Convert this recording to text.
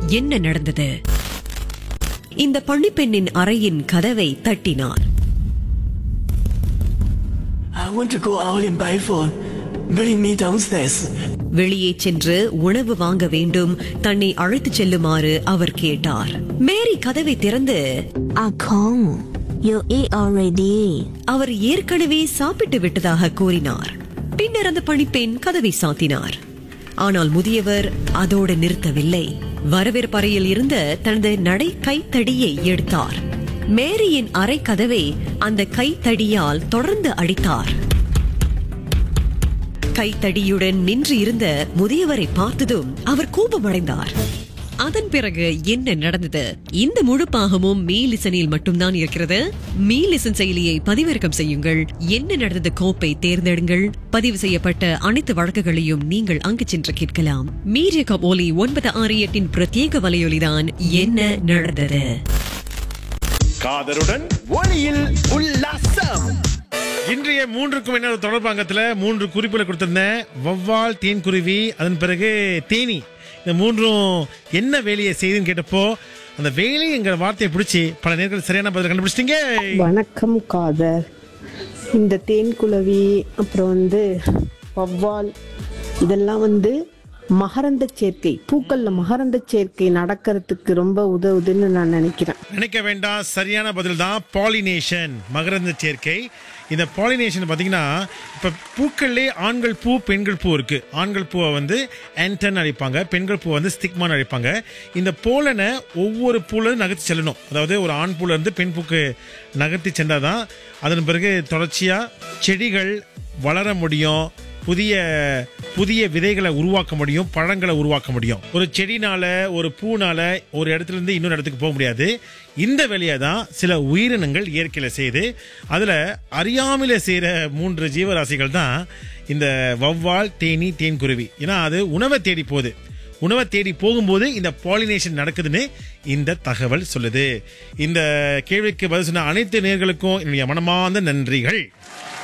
என்ன நடந்தது இந்த பள்ளிப்பெண்ணின் அறையின் கதவை தட்டினார் I want to go out in Biford. Bring me downstairs. வெளியே சென்று உணவு வாங்க வேண்டும் தன்னை அழைத்துச் செல்லுமாறு அவர் கேட்டார் மேரி கதவை திறந்து Ah Kong, you eat already. அவர் ஏற்கனவே சாப்பிட்டு விட்டதாக கூறினார் பின்னர் அந்த பணிப்பெண் கதவை சாத்தினார் ஆனால் முதியவர் அதோடு நிறுத்தவில்லை வரவேற்பறையில் இருந்த தனது நடை கைத்தடியை எடுத்தார் மேரியின் அறை கதவை அந்த கைத்தடியால் தொடர்ந்து அடித்தார் கைத்தடியுடன் நின்று இருந்த முதியவரை பார்த்ததும் அவர் கோபமடைந்தார் அதன் பிறகு என்ன நடந்தது இந்த முழு பாகமும் மீலிசனில் மட்டும்தான் இருக்கிறது மீலிசன் செயலியை பதிவிறக்கம் செய்யுங்கள் என்ன நடந்தது கோப்பை தேர்ந்தெடுங்கள் பதிவு செய்யப்பட்ட அனைத்து வழக்குகளையும் நீங்கள் அங்கு சென்று கேட்கலாம் மீடியா கபோலி ஒன்பது ஆறு எட்டின் பிரத்யேக வலையொலிதான் என்ன நடந்தது காதருடன் ஒளியில் உல்லாசம் இன்றைய மூன்றுக்கும் என்ன தொடர்பாங்கத்துல மூன்று குறிப்புகளை கொடுத்திருந்தேன் வவ்வால் தேன்குருவி அதன் பிறகு தேனி இந்த மூன்றும் என்ன வேலையை செய்யுதுன்னு கேட்டப்போ அந்த வேலை என்கிற வார்த்தையை பிடிச்சி பல நேரங்கள் சரியான பதில் கண்டுபிடிச்சிட்டீங்க வணக்கம் காதர் இந்த தேன்குளவி அப்புறம் வந்து வவ்வால் இதெல்லாம் வந்து மகரந்த சேர்க்கை பூக்கள்ல மகரந்த சேர்க்கை நடக்கிறதுக்கு ரொம்ப உதவுதுன்னு நான் நினைக்கிறேன் நினைக்க வேண்டாம் சரியான பதில் தான் பாலினேஷன் மகரந்த சேர்க்கை இந்த பாலினேஷன் பார்த்தீங்கன்னா இப்போ பூக்கள்லே ஆண்கள் பூ பெண்கள் பூ இருக்கு ஆண்கள் பூவை வந்து ஆன்டன் அழைப்பாங்க பெண்கள் பூவை வந்து ஸ்டிக்மான் அழைப்பாங்க இந்த போலனை ஒவ்வொரு பூல நகர்த்தி செல்லணும் அதாவது ஒரு ஆண் பூல இருந்து பெண் பூக்கு நகர்த்தி சென்றாதான் அதன் பிறகு தொடர்ச்சியாக செடிகள் வளர முடியும் புதிய புதிய விதைகளை உருவாக்க முடியும் பழங்களை உருவாக்க முடியும் ஒரு செடினால ஒரு பூனால ஒரு இடத்துல இருந்து இன்னொரு இடத்துக்கு போக முடியாது இந்த வேலையை தான் சில உயிரினங்கள் இயற்கையில செய்யுது அதுல அறியாமல செய்யற மூன்று ஜீவராசிகள் தான் இந்த வவ்வால் தேனி தேன்குருவி ஏன்னா அது உணவை தேடி போகுது உணவை தேடி போகும்போது இந்த பாலினேஷன் நடக்குதுன்னு இந்த தகவல் சொல்லுது இந்த கேள்விக்கு பதில் சொன்ன அனைத்து நேர்களுக்கும் என்னுடைய மனமார்ந்த நன்றிகள்